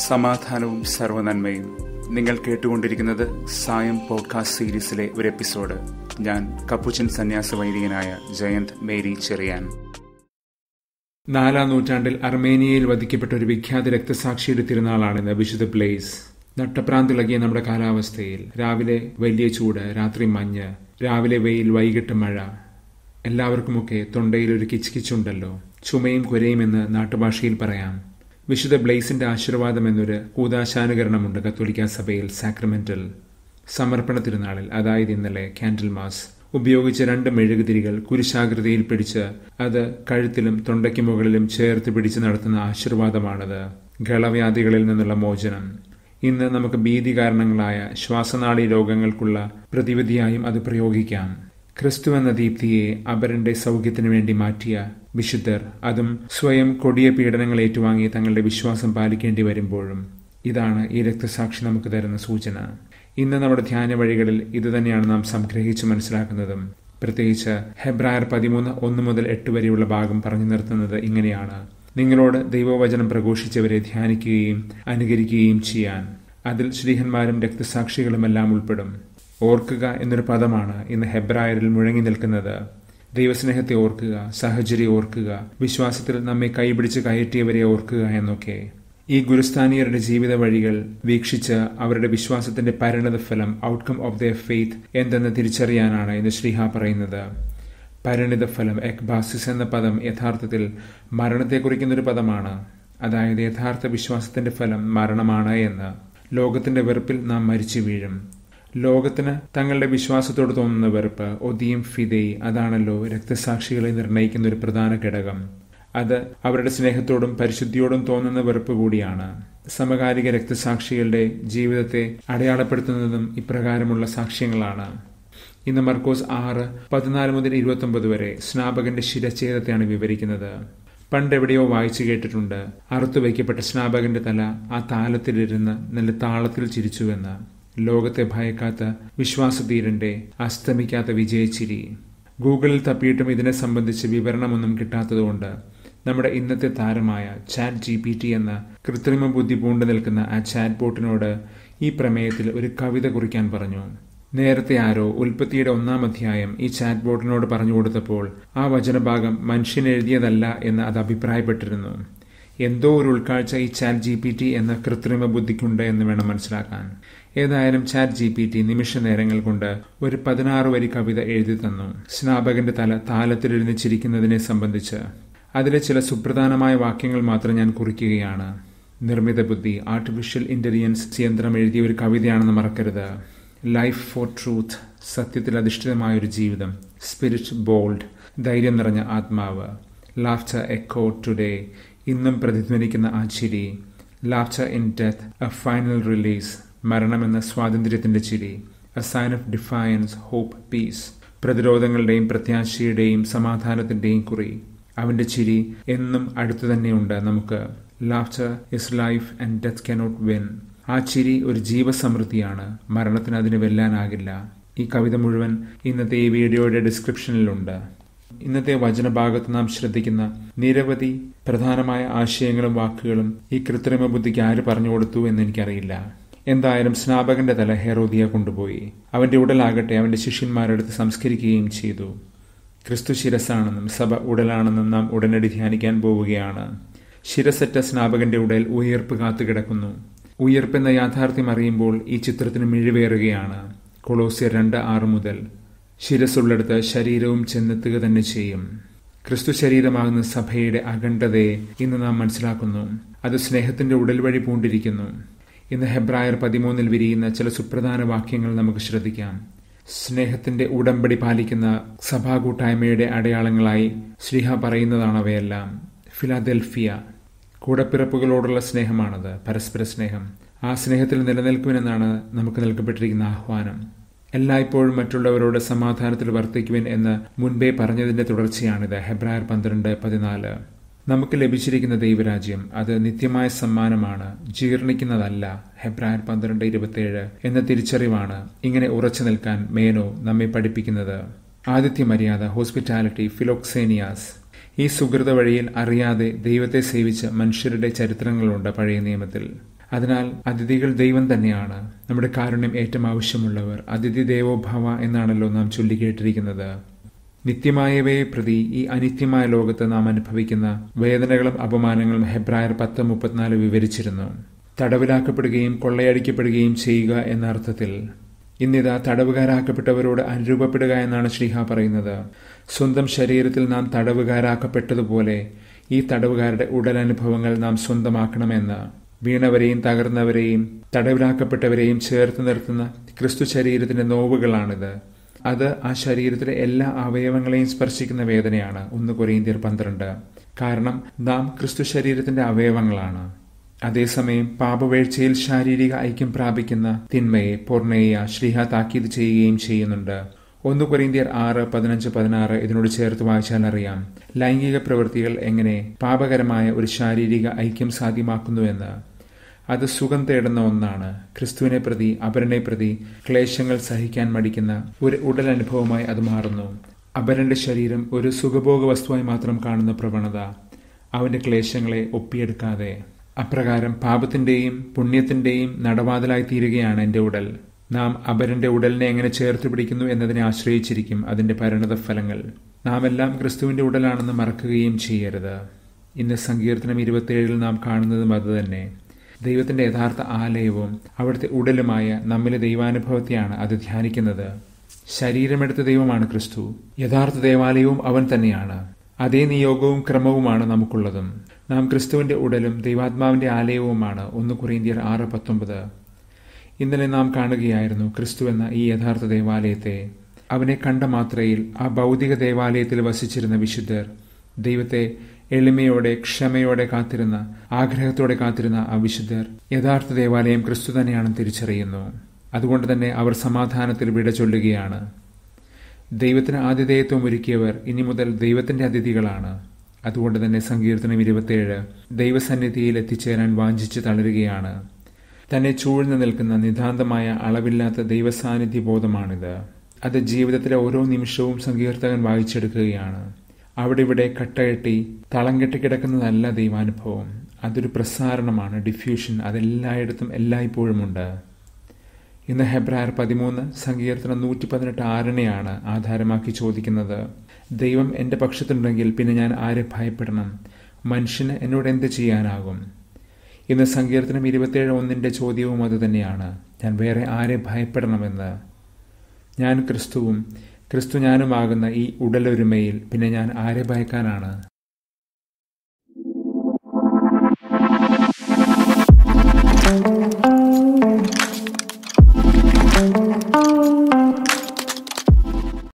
സമാധാനവും സർവനന്മയും നിങ്ങൾ കേട്ടുകൊണ്ടിരിക്കുന്നത് സായം പോഡ്കാസ്റ്റ് സീരീസിലെ ഒരു എപ്പിസോഡ് ഞാൻ കപ്പുച്ചൻ സന്യാസ വൈദികനായ ജയന്ത് മേരി ചെറിയാൻ നാലാം നൂറ്റാണ്ടിൽ അർമേനിയയിൽ വധിക്കപ്പെട്ട ഒരു വിഖ്യാത രക്തസാക്ഷിയുടെ തിരുനാളാണിന്ന് വിശുദ്ധ ബ്ലേസ് നട്ടപ്രാന്തിളകിയ നമ്മുടെ കാലാവസ്ഥയിൽ രാവിലെ വലിയ ചൂട് രാത്രി മഞ്ഞ് രാവിലെ വെയിൽ വൈകിട്ട് മഴ എല്ലാവർക്കുമൊക്കെ തൊണ്ടയിൽ ഒരു കിച്കിച്ചുണ്ടല്ലോ ചുമയും കുരയുമെന്ന് നാട്ടുഭാഷയിൽ പറയാം വിശുദ്ധ ബ്ലേസിന്റെ ആശീർവാദം എന്നൊരു കൂതാശാനുകരണമുണ്ട് കത്തോലിക്ക സഭയിൽ സാക്രമെന്റൽ സമർപ്പണ തിരുനാളിൽ അതായത് ഇന്നലെ കാൻഡിൽ മാസ് ഉപയോഗിച്ച രണ്ട് മെഴുകുതിരികൾ കുരിശാകൃതിയിൽ പിടിച്ച് അത് കഴുത്തിലും തൊണ്ടയ്ക്ക് മുകളിലും ചേർത്ത് പിടിച്ച് നടത്തുന്ന ആശീർവാദമാണത് ഗളവ്യാധികളിൽ നിന്നുള്ള മോചനം ഇന്ന് നമുക്ക് ഭീതി കാരണങ്ങളായ ശ്വാസനാളി രോഗങ്ങൾക്കുള്ള പ്രതിവിധിയായും അത് പ്രയോഗിക്കാം ക്രിസ്തു എന്ന ദീപ്തിയെ അപരന്റെ സൗഖ്യത്തിനു വേണ്ടി മാറ്റിയ വിശുദ്ധർ അതും സ്വയം കൊടിയ പീഡനങ്ങൾ ഏറ്റുവാങ്ങി തങ്ങളുടെ വിശ്വാസം പാലിക്കേണ്ടി വരുമ്പോഴും ഇതാണ് ഈ രക്തസാക്ഷി നമുക്ക് തരുന്ന സൂചന ഇന്ന് നമ്മുടെ ധ്യാന വഴികളിൽ ഇതുതന്നെയാണ് നാം സംഗ്രഹിച്ച് മനസ്സിലാക്കുന്നതും പ്രത്യേകിച്ച് ഹെബ്രായർ പതിമൂന്ന് ഒന്ന് മുതൽ എട്ട് വരെയുള്ള ഭാഗം പറഞ്ഞു നിർത്തുന്നത് ഇങ്ങനെയാണ് നിങ്ങളോട് ദൈവവചനം പ്രഘോഷിച്ചവരെ ധ്യാനിക്കുകയും അനുകരിക്കുകയും ചെയ്യാൻ അതിൽ ശ്രീഹന്മാരും രക്തസാക്ഷികളുമെല്ലാം ഉൾപ്പെടും ഓർക്കുക എന്നൊരു പദമാണ് ഇന്ന് ഹെബ്രായരിൽ മുഴങ്ങി നിൽക്കുന്നത് ദൈവസ്നേഹത്തെ ഓർക്കുക സാഹചര്യം ഓർക്കുക വിശ്വാസത്തിൽ നമ്മെ കൈപിടിച്ച് കയറ്റിയവരെ ഓർക്കുക എന്നൊക്കെ ഈ ഗുരുസ്ഥാനീയരുടെ ജീവിത വഴികൾ വീക്ഷിച്ച് അവരുടെ വിശ്വാസത്തിന്റെ പരിണത ഫലം ഔട്ട്കം ഓഫ് ദ ഫെയ്ത്ത് എന്തെന്ന് തിരിച്ചറിയാനാണ് ഇന്ന് ശ്രീഹ പറയുന്നത് പരിണിത ഫലം എക്ബാസിസ് എന്ന പദം യഥാർത്ഥത്തിൽ മരണത്തെ കുറിക്കുന്നൊരു പദമാണ് അതായത് യഥാർത്ഥ വിശ്വാസത്തിന്റെ ഫലം മരണമാണ് എന്ന് ലോകത്തിന്റെ വെറുപ്പിൽ നാം മരിച്ചു വീഴും ലോകത്തിന് തങ്ങളുടെ വിശ്വാസത്തോട് തോന്നുന്ന വെറുപ്പ് ഒതിയും ഫിദൈ അതാണല്ലോ രക്തസാക്ഷികളെ നിർണയിക്കുന്ന ഒരു പ്രധാന ഘടകം അത് അവരുടെ സ്നേഹത്തോടും പരിശുദ്ധിയോടും തോന്നുന്ന വെറുപ്പ് കൂടിയാണ് സമകാലിക രക്തസാക്ഷികളുടെ ജീവിതത്തെ അടയാളപ്പെടുത്തുന്നതും ഇപ്രകാരമുള്ള സാക്ഷ്യങ്ങളാണ് ഇന്ന് മർക്കോസ് ആറ് പതിനാല് മുതൽ ഇരുപത്തൊമ്പത് വരെ സ്നാപകന്റെ ശിരച്ഛേദത്തെയാണ് വിവരിക്കുന്നത് പണ്ടെവിടെയോ വായിച്ചു കേട്ടിട്ടുണ്ട് അറുത്തു വയ്ക്കപ്പെട്ട സ്നാപകന്റെ തല ആ താലത്തിലിരുന്ന് നല്ല താളത്തിൽ ചിരിച്ചുവെന്ന് ലോകത്തെ ഭയക്കാത്ത വിശ്വാസധീരന്റെ അസ്തമിക്കാത്ത വിജയച്ചിരി ഗൂഗിളിൽ തപ്പിയിട്ടും ഇതിനെ സംബന്ധിച്ച് വിവരണമൊന്നും കിട്ടാത്തതുകൊണ്ട് നമ്മുടെ ഇന്നത്തെ താരമായ ചാറ്റ് ജി പി ടി എന്ന കൃത്രിമ ബുദ്ധി പൂണ്ടു നിൽക്കുന്ന ആ ചാറ്റ് ബോട്ടിനോട് ഈ പ്രമേയത്തിൽ ഒരു കവിത കുറിക്കാൻ പറഞ്ഞു നേരത്തെ ആരോ ഉൽപ്പത്തിയുടെ ഒന്നാം അധ്യായം ഈ ചാറ്റ് ബോട്ടിനോട് പറഞ്ഞു കൊടുത്തപ്പോൾ ആ വചനഭാഗം മനുഷ്യൻ എഴുതിയതല്ല എന്ന് അത് അഭിപ്രായപ്പെട്ടിരുന്നു എന്തോ ഒരു ഉൾക്കാഴ്ച ഈ ചാറ്റ് ജി പി ടി എന്ന കൃത്രിമ ബുദ്ധിക്കുണ്ട് എന്ന് വേണം മനസ്സിലാക്കാൻ ഏതായാലും ചാറ്റ് ജി പി ടി നിമിഷ നേരങ്ങൾ കൊണ്ട് ഒരു പതിനാറ് വരി കവിത എഴുതി തന്നു സ്നാപകന്റെ തല താലത്തിലിരുന്ന് ചിരിക്കുന്നതിനെ സംബന്ധിച്ച് അതിലെ ചില സുപ്രധാനമായ വാക്യങ്ങൾ മാത്രം ഞാൻ കുറിക്കുകയാണ് നിർമ്മിത ബുദ്ധി ആർട്ടിഫിഷ്യൽ ഇന്റലിജൻസ് യന്ത്രം എഴുതിയ ഒരു കവിതയാണെന്ന് മറക്കരുത് ലൈഫ് ഫോർ ട്രൂത്ത് സത്യത്തിൽ അധിഷ്ഠിതമായൊരു ജീവിതം സ്പിരിറ്റ് ബോൾഡ് ധൈര്യം നിറഞ്ഞ ആത്മാവ് ലാഫ്റ്റർ എക്കോ ടുഡേ ഇന്നും പ്രതിധ്വനിക്കുന്ന ആ ചിരി laughter in death a final release മരണമെന്ന സ്വാതന്ത്ര്യത്തിന്റെ ചിരി a sign of defiance hope peace പ്രതിരോധങ്ങളുടെയും പ്രത്യാശയുടെയും സമാധാനത്തിന്റെയും കുറി അവന്റെ ചിരി എന്നും അടുത്തു തന്നെയുണ്ട് നമുക്ക് laughter is life and death cannot win ആ ചിരി ഒരു ജീവസമൃദ്ധിയാണ് മരണത്തിന് അതിന് വെല്ലാനാകില്ല ഈ കവിത മുഴുവൻ ഇന്നത്തെ ഈ വീഡിയോയുടെ ഡിസ്ക്രിപ്ഷനിലുണ്ട് ഇന്നത്തെ വചനഭാഗത്ത് നാം ശ്രദ്ധിക്കുന്ന നിരവധി പ്രധാനമായ ആശയങ്ങളും വാക്കുകളും ഈ കൃത്രിമ ബുദ്ധിക്ക് ആര് പറഞ്ഞു കൊടുത്തു എന്ന് എനിക്കറിയില്ല എന്തായാലും സ്നാപകന്റെ തല ഹെറോദിയ കൊണ്ടുപോയി അവന്റെ ഉടലാകട്ടെ അവന്റെ ശിഷ്യന്മാരെടുത്ത് സംസ്കരിക്കുകയും ചെയ്തു ക്രിസ്തു ശിരസാണെന്നും സഭ ഉടലാണെന്നും നാം ഉടനടി ധ്യാനിക്കാൻ പോവുകയാണ് ശിരസറ്റ സ്നാപകന്റെ ഉടൽ ഉയർപ്പ് കാത്തുകിടക്കുന്നു ഉയർപ്പെന്ന യാഥാർത്ഥ്യം അറിയുമ്പോൾ ഈ ചിത്രത്തിന് മിഴിവേറുകയാണ് കൊളോസിയർ രണ്ട് ആറ് മുതൽ ശിരസുള്ളിടത്ത് ശരീരവും ചെന്നെത്തുക തന്നെ ചെയ്യും ക്രിസ്തു ശരീരമാകുന്ന സഭയുടെ അഖണ്ഡതയെ ഇന്ന് നാം മനസ്സിലാക്കുന്നു അത് സ്നേഹത്തിന്റെ ഉടൽ വഴി പൂണ്ടിരിക്കുന്നു ഇന്ന് ഹെബ്രായർ പതിമൂന്നിൽ വിരിയുന്ന ചില സുപ്രധാന വാക്യങ്ങൾ നമുക്ക് ശ്രദ്ധിക്കാം സ്നേഹത്തിന്റെ ഉടമ്പടി പാലിക്കുന്ന സഭാ കൂട്ടായ്മയുടെ അടയാളങ്ങളായി ശ്രീഹ പറയുന്നതാണ് അവയെല്ലാം ഫിലാദൽഫിയ കൂടപ്പിറപ്പുകളോടുള്ള സ്നേഹമാണത് പരസ്പര സ്നേഹം ആ സ്നേഹത്തിൽ നിലനിൽക്കുമെന്നാണ് നമുക്ക് നൽകപ്പെട്ടിരിക്കുന്ന ആഹ്വാനം എല്ലായ്പ്പോഴും മറ്റുള്ളവരോട് സമാധാനത്തിൽ വർത്തിക്കുവിൻ എന്ന് മുൻപേ പറഞ്ഞതിന്റെ തുടർച്ചയാണിത് ഹെബ്രായർ പന്ത്രണ്ട് പതിനാല് നമുക്ക് ലഭിച്ചിരിക്കുന്ന ദൈവരാജ്യം അത് നിത്യമായ സമ്മാനമാണ് ജീർണിക്കുന്നതല്ല ഹെബ്രായർ പന്ത്രണ്ട് ഇരുപത്തിയേഴ് എന്ന തിരിച്ചറിവാണ് ഇങ്ങനെ ഉറച്ചു നിൽക്കാൻ മേനോ നമ്മെ പഠിപ്പിക്കുന്നത് ആദിത്യ മര്യാദ ഹോസ്പിറ്റാലിറ്റി ഫിലോക്സേനിയാസ് ഈ സുഹൃത വഴിയിൽ അറിയാതെ ദൈവത്തെ സേവിച്ച മനുഷ്യരുടെ ചരിത്രങ്ങളുണ്ട് പഴയ നിയമത്തിൽ അതിനാൽ അതിഥികൾ ദൈവം തന്നെയാണ് നമ്മുടെ കാരുണ്യം ഏറ്റവും ആവശ്യമുള്ളവർ അതിഥി ദേവോഭവ എന്നാണല്ലോ നാം ചൊല്ലിക്കേട്ടിരിക്കുന്നത് നിത്യമായവയെ പ്രതി ഈ അനിത്യമായ ലോകത്ത് നാം അനുഭവിക്കുന്ന വേദനകളും അപമാനങ്ങളും ഹെബ്രായർ പത്ത് മുപ്പത്തിനാല് വിവരിച്ചിരുന്നു തടവിലാക്കപ്പെടുകയും കൊള്ളയടിക്കപ്പെടുകയും ചെയ്യുക എന്ന അർത്ഥത്തിൽ ഇന്നിതാ തടവുകാരാക്കപ്പെട്ടവരോട് അനുരൂപപ്പെടുക എന്നാണ് ശ്രീഹ പറയുന്നത് സ്വന്തം ശരീരത്തിൽ നാം തടവുകാരാക്കപ്പെട്ടതുപോലെ ഈ തടവുകാരുടെ ഉടലനുഭവങ്ങൾ നാം സ്വന്തമാക്കണമെന്ന് വീണവരെയും തകർന്നവരെയും തടവിലാക്കപ്പെട്ടവരെയും ചേർത്ത് നിർത്തുന്ന ക്രിസ്തു ശരീരത്തിന്റെ നോവുകളാണിത് അത് ആ ശരീരത്തിലെ എല്ലാ അവയവങ്ങളെയും സ്പർശിക്കുന്ന വേദനയാണ് ഒന്ന് കൊറിയന്തിയർ പന്ത്രണ്ട് കാരണം നാം ക്രിസ്തു ശരീരത്തിന്റെ അവയവങ്ങളാണ് അതേസമയം പാപവേഴ്ചയിൽ ശാരീരിക ഐക്യം പ്രാപിക്കുന്ന തിന്മയെ പൂർണ്ണയ ശ്രീഹ താക്കീത് ചെയ്യുകയും ചെയ്യുന്നുണ്ട് ഒന്ന് കൊറിന്തിയർ ആറ് പതിനഞ്ച് പതിനാറ് ഇതിനോട് ചേർത്ത് വായിച്ചാൽ അറിയാം ലൈംഗിക പ്രവൃത്തികൾ എങ്ങനെ പാപകരമായ ഒരു ശാരീരിക ഐക്യം സാധ്യമാക്കുന്നുവെന്ന് അത് സുഖം തേടുന്ന ഒന്നാണ് ക്രിസ്തുവിനെ പ്രതി അപരനെ പ്രതി ക്ലേശങ്ങൾ സഹിക്കാൻ മടിക്കുന്ന ഒരു ഉടലനുഭവമായി അത് മാറുന്നു അപരന്റെ ശരീരം ഒരു സുഖഭോഗ വസ്തുവായി മാത്രം കാണുന്ന പ്രവണത അവന്റെ ക്ലേശങ്ങളെ ഒപ്പിയെടുക്കാതെ അപ്രകാരം പാപത്തിന്റെയും പുണ്യത്തിന്റെയും നടവാതിലായി തീരുകയാണ് എന്റെ ഉടൽ നാം അപരന്റെ ഉടലിനെ എങ്ങനെ ചേർത്ത് പിടിക്കുന്നു എന്നതിനെ ആശ്രയിച്ചിരിക്കും അതിന്റെ പരിണത ഫലങ്ങൾ നാം എല്ലാം ക്രിസ്തുവിന്റെ ഉടലാണെന്ന് മറക്കുകയും ചെയ്യരുത് ഇന്ന് സങ്കീർത്തനം ഇരുപത്തിയേഴിൽ നാം കാണുന്നതും അതുതന്നെ ദൈവത്തിന്റെ യഥാർത്ഥ ആലയവും അവിടുത്തെ ഉടലുമായ നമ്മിലെ ദൈവാനുഭവത്തെയാണ് അത് ധ്യാനിക്കുന്നത് ശരീരമെടുത്ത ദൈവമാണ് ക്രിസ്തു യഥാർത്ഥ ദേവാലയവും അവൻ തന്നെയാണ് അതേ നിയോഗവും ക്രമവുമാണ് നമുക്കുള്ളതും നാം ക്രിസ്തുവിന്റെ ഉടലും ദൈവാത്മാവിന്റെ ആലയവുമാണ് ഒന്ന് കുറേന്ത്യർ ആറ് പത്തൊമ്പത് ഇന്നലെ നാം കാണുകയായിരുന്നു ക്രിസ്തു എന്ന ഈ യഥാർത്ഥ ദേവാലയത്തെ അവനെ കണ്ട മാത്രയിൽ ആ ഭൗതിക ദേവാലയത്തിൽ വസിച്ചിരുന്ന വിശുദ്ധർ ദൈവത്തെ എളിമയോടെ ക്ഷമയോടെ കാത്തിരുന്ന ആഗ്രഹത്തോടെ കാത്തിരുന്ന ആ വിശുദ്ധർ യഥാർത്ഥ ദേവാലയം ക്രിസ്തു തന്നെയാണെന്ന് തിരിച്ചറിയുന്നു അതുകൊണ്ട് തന്നെ അവർ സമാധാനത്തിൽ വിട ചൊല്ലുകയാണ് ദൈവത്തിന് ആതിഥേയത്വം ഒരുക്കിയവർ ഇനി മുതൽ ദൈവത്തിന്റെ അതിഥികളാണ് അതുകൊണ്ട് തന്നെ സങ്കീർത്തനം ഇരുപത്തിയേഴ് ദൈവസന്നിധിയിൽ എത്തിച്ചേരാൻ വാഞ്ചിച്ച് തളരുകയാണ് തന്നെ ചൂഴ്ന്നു നിൽക്കുന്ന നിതാന്തമായ അളവില്ലാത്ത ദൈവസാന്നിധ്യ ബോധമാണിത് അത് ജീവിതത്തിലെ ഓരോ നിമിഷവും സങ്കീർത്തകൻ വായിച്ചെടുക്കുകയാണ് അവിടെ ഇവിടെ കട്ടകെട്ടി തളം കെട്ടി കിടക്കുന്നതല്ല ദൈവാനുഭവം അതൊരു പ്രസാരണമാണ് ഡിഫ്യൂഷൻ അതെല്ലായിടത്തും എല്ലായ്പ്പോഴുമുണ്ട് ഇന്ന് ഹെബ്രായർ പതിമൂന്ന് സങ്കീർത്തനം നൂറ്റി പതിനെട്ട് ആറിനെയാണ് ആധാരമാക്കി ചോദിക്കുന്നത് ദൈവം എൻ്റെ പക്ഷത്തുണ്ടെങ്കിൽ പിന്നെ ഞാൻ ആരെ ഭയപ്പെടണം മനുഷ്യന് എന്നോട് എന്ത് ചെയ്യാനാകും ഇന്ന് സങ്കീർത്തനം ഇരുപത്തിയേഴ് ഒന്നിൻ്റെ ചോദ്യവും അതുതന്നെയാണ് ഞാൻ വേറെ ആരെ ഭയപ്പെടണമെന്ന് ഞാൻ ക്രിസ്തുവും ക്രിസ്തു ഞാനുമാകുന്ന ഈ ഉടലൊരുമയിൽ പിന്നെ ഞാൻ ആരെ ഭയക്കാനാണ് thank you